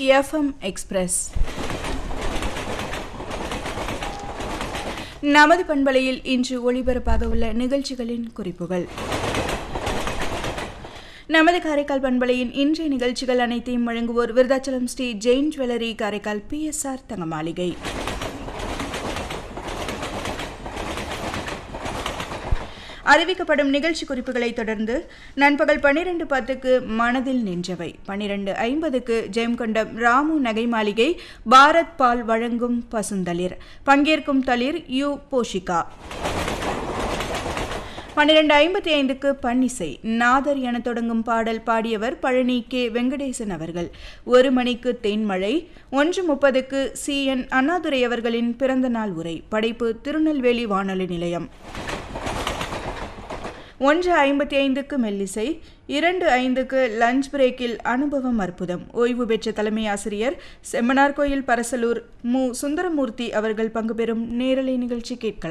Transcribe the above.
FM express நமது பண்பலையில் இன்று ஒளிபரப்பாக உள்ள நிகழ்ச்சிகளின் குறிப்புகள் நமது காரைக்கால் பண்பலையின் இன்றைய நிகழ்ச்சிகள் அனைத்தையும் வழங்குவோர் விருதாச்சலம் ஸ்ரீ ஜெயின் ஜுவல்லரி காரைக்கால் பிஎஸ்ஆர் தங்க மாளிகை அறிவிக்கப்படும் நிகழ்ச்சி குறிப்புகளை தொடர்ந்து நண்பகல் பன்னிரண்டு பத்துக்கு மனதில் நின்றவை பன்னிரண்டு ஐம்பதுக்கு ஜெயம்கொண்டம் ராமு நகை மாளிகை பாரத் பால் வழங்கும் பசுந்தளிர் பங்கேற்கும் தளிர் யு போஷிகா பன்னிரண்டு ஐம்பத்தி ஐந்துக்கு பன்னிசை நாதர் என தொடங்கும் பாடல் பாடியவர் பழனி கே வெங்கடேசன் அவர்கள் ஒரு மணிக்கு தேன்மழை ஒன்று முப்பதுக்கு சி என் அண்ணாதுரை அவர்களின் பிறந்த நாள் உரை படைப்பு திருநெல்வேலி வானொலி நிலையம் ஒன்று ஐம்பத்தி ஐந்துக்கு மெல்லிசை இரண்டு ஐந்துக்கு லஞ்ச் பிரேக்கில் அனுபவம் அற்புதம் ஓய்வு பெற்ற தலைமை ஆசிரியர் செம்மனார் கோயில் பரசலூர் மு சுந்தரமூர்த்தி அவர்கள் பங்கு பெறும் நேரலை நிகழ்ச்சி கேட்கலாம்